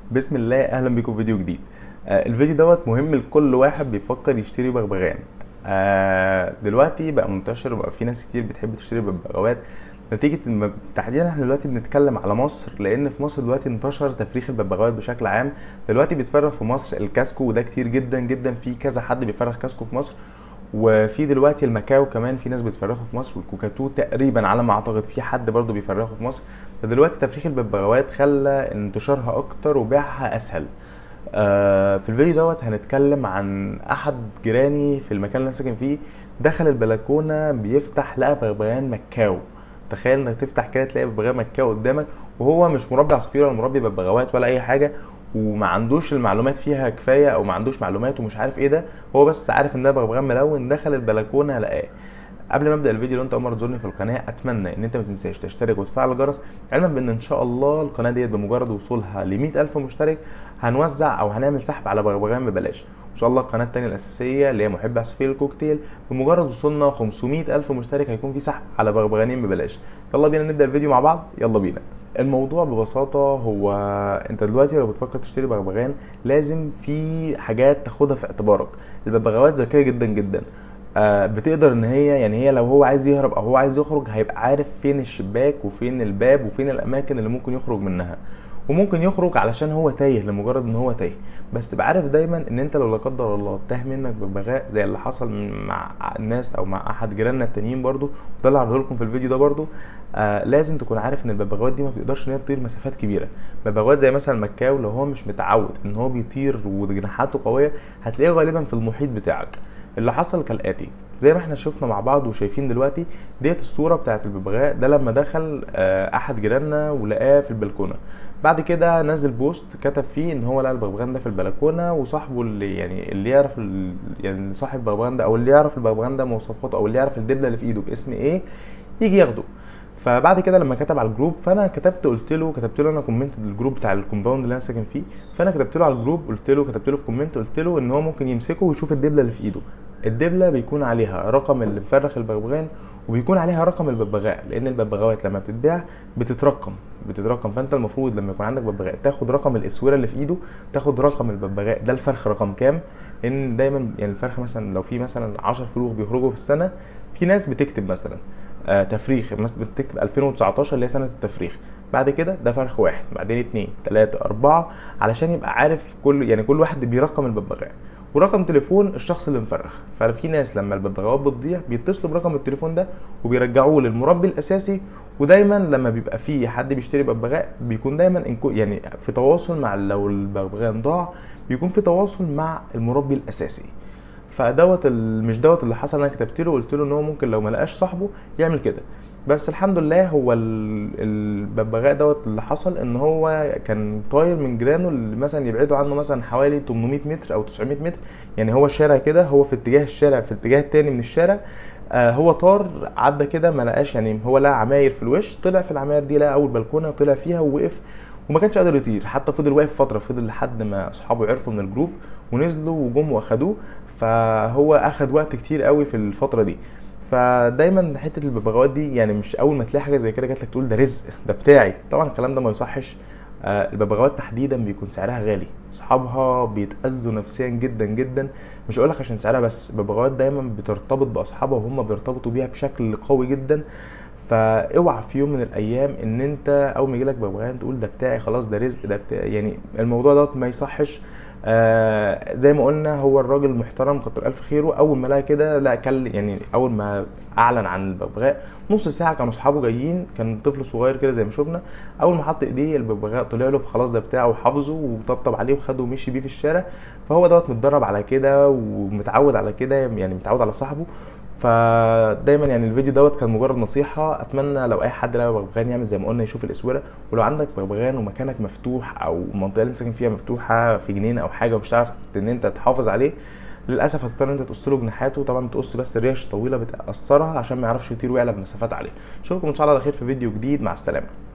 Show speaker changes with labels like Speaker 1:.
Speaker 1: بسم الله اهلا بيكم في فيديو جديد آه الفيديو دوت مهم لكل واحد بيفكر يشتري بغبغان آه دلوقتي بقى منتشر وبقى في ناس كتير بتحب تشتري بغبغاوات نتيجة ان تحديدا احنا دلوقتي بنتكلم على مصر لان في مصر دلوقتي انتشر تفريخ الببغاوات بشكل عام دلوقتي بيتفرغ في مصر الكاسكو وده كتير جدا جدا في كذا حد بيفرغ كاسكو في مصر وفي دلوقتي المكاو كمان في ناس بتفرخه في مصر والكوكاتو تقريبا على ما اعتقد في حد برضه بيفرخه في مصر فدلوقتي تفريخ الببغاوات خلى انتشارها اكتر وبيعها اسهل آه في الفيديو دوت هنتكلم عن احد جيراني في المكان اللي انا ساكن فيه دخل البلكونه بيفتح لقى بغبغان مكاو تخيل انك تفتح كده تلاقي ببغاء مكاو قدامك وهو مش مربي عصافير ولا مربي ببغاوات ولا اي حاجه وما عندوش المعلومات فيها كفايه او ما عندوش معلومات ومش عارف ايه ده هو بس عارف ان ده بغبغان ملون دخل البلكونه لقاه قبل ما ابدا الفيديو لو انت اول مره تزورني في القناه اتمنى ان انت ما تنساش تشترك وتفعل الجرس علما بان ان شاء الله القناه ديت بمجرد وصولها ل ألف مشترك هنوزع او هنعمل سحب على بغبغان ببلاش ان شاء الله القناه التانية الاساسيه اللي هي محب عصافير الكوكتيل بمجرد وصولنا 500 الف مشترك هيكون في سحب على بغبغانين ببلاش يلا بينا نبدا الفيديو مع بعض يلا بينا الموضوع ببساطة هو انت دلوقتي لو بتفكر تشتري بغبغان لازم في حاجات تاخدها في اعتبارك الببغاوات ذكية جدا جدا آه بتقدر ان هي يعني هي لو هو عايز يهرب او هو عايز يخرج هيبقى عارف فين الشباك وفين الباب وفين الاماكن اللي ممكن يخرج منها وممكن يخرج علشان هو تايه لمجرد ان هو تايه بس تبقى عارف دايما ان انت لو لا قدر الله تاه منك ببغاء زي اللي حصل مع الناس او مع احد جيراننا التانيين برضو وده اللي هعرضه لكم في الفيديو ده برضو آه لازم تكون عارف ان الببغاوات دي ما بتقدرش ان هي تطير مسافات كبيره ببغاوات زي مثلا المكاو لو هو مش متعود ان هو بيطير وجناحاته قويه هتلاقيه غالبا في المحيط بتاعك اللي حصل كالاتي زي ما احنا شفنا مع بعض وشايفين دلوقتي ديت الصوره بتاعت الببغاء ده لما دخل آه احد جيراننا ولقاه في البلكونه بعد كده نزل بوست كتب فيه ان هو لقى البغبغان ده في البلكونه وصاحبه اللي يعني اللي يعرف يعني صاحب البغبغان ده او اللي يعرف البغبغان ده مواصفاته او اللي يعرف الدبله اللي في ايده باسم ايه يجي ياخده فبعد كده لما كتب على الجروب فانا كتبت قلت له كتبت له انا كومنت الجروب بتاع الكومباوند اللي انا ساكن فيه فانا كتبت له على الجروب قلت له كتبت له في كومنت قلت له ان هو ممكن يمسكه ويشوف الدبله اللي في ايده الدبله بيكون عليها رقم اللي مفرخ البغبغان وبيكون عليها رقم الببغاء لان الببغاوات لما بتتباع بتترقم بتترقم فانت المفروض لما يكون عندك ببغاء تاخد رقم الاسوره اللي في ايده تاخد رقم الببغاء ده الفرخ رقم كام لان دايما يعني الفرخ مثلا لو في مثلا 10 فروخ بيخرجوا في السنه في ناس بتكتب مثلا آه تفريخ مثلا بتكتب 2019 اللي هي سنه التفريخ بعد كده ده فرخ واحد بعدين اتنين تلاته اربعه علشان يبقى عارف كل يعني كل واحد بيرقم الببغاء ورقم تليفون الشخص اللي مفرخ ففي ناس لما الببغاوات بتضيع بيتصلوا برقم التليفون ده وبيرجعوه للمربي الاساسي ودايما لما بيبقى في حد بيشتري ببغاء بيكون دايما يعني في تواصل مع لو الببغان ضاع بيكون في تواصل مع المربي الاساسي فدوت مش دوت اللي حصل انا كتبت له قلت له ان هو ممكن لو ما لقاش صاحبه يعمل كده بس الحمد لله هو الببغاء دوت اللي حصل ان هو كان طاير من جيرانه اللي مثلا يبعدوا عنه مثلا حوالي 800 متر او 900 متر يعني هو الشارع كده هو في اتجاه الشارع في الاتجاه التاني من الشارع آه هو طار عدى كده ما لقاش يعني هو لقى عماير في الوش طلع في العماير دي لقى اول بلكونه طلع فيها ووقف وما كانش قادر يطير حتى فضل واقف فتره فضل لحد ما اصحابه عرفوا من الجروب ونزلوا وجم واخدوه فهو اخد وقت كتير قوي في الفتره دي فدايما حته الببغاوات دي يعني مش اول ما تلاقي حاجه زي كده جات لك تقول ده رزق ده بتاعي طبعا الكلام ده ما يصحش آه الببغاوات تحديدا بيكون سعرها غالي اصحابها بيتاذوا نفسيا جدا جدا مش هقول لك عشان سعرها بس الببغاوات دايما بترتبط باصحابها وهم بيرتبطوا بيها بشكل قوي جدا فاوعى في يوم من الايام ان انت اول ما يجيلك ببغان تقول ده بتاعي خلاص ده رزق ده بتاعي يعني الموضوع دوت ما يصحش آه زي ما قلنا هو الراجل محترم كتر الف خيره اول ما لقى كده لا كل يعني اول ما اعلن عن الببغاء نص ساعه كانوا اصحابه جايين كان طفل صغير كده زي ما شفنا اول ما حط ايديه الببغاء طلع له فخلاص ده بتاعه وحافظه وطبطب عليه وخده ومشي بيه في الشارع فهو دوت متدرب على كده ومتعود على كده يعني متعود على صاحبه فدايما يعني الفيديو دوت كان مجرد نصيحه اتمنى لو اي حد لقى بغبغان يعمل زي ما قلنا يشوف الاسوره ولو عندك بغبغان ومكانك مفتوح او المنطقه اللي انت ساكن فيها مفتوحه في جنينه او حاجه ومش عارف ان انت تحافظ عليه للاسف هتضطر ان انت تقص له جناحاته طبعا تقص بس الريش الطويله بتقصرها عشان ما يعرفش يطير ويعلى بمسافات عاليه اشوفكم ان شاء الله على خير في فيديو جديد مع السلامه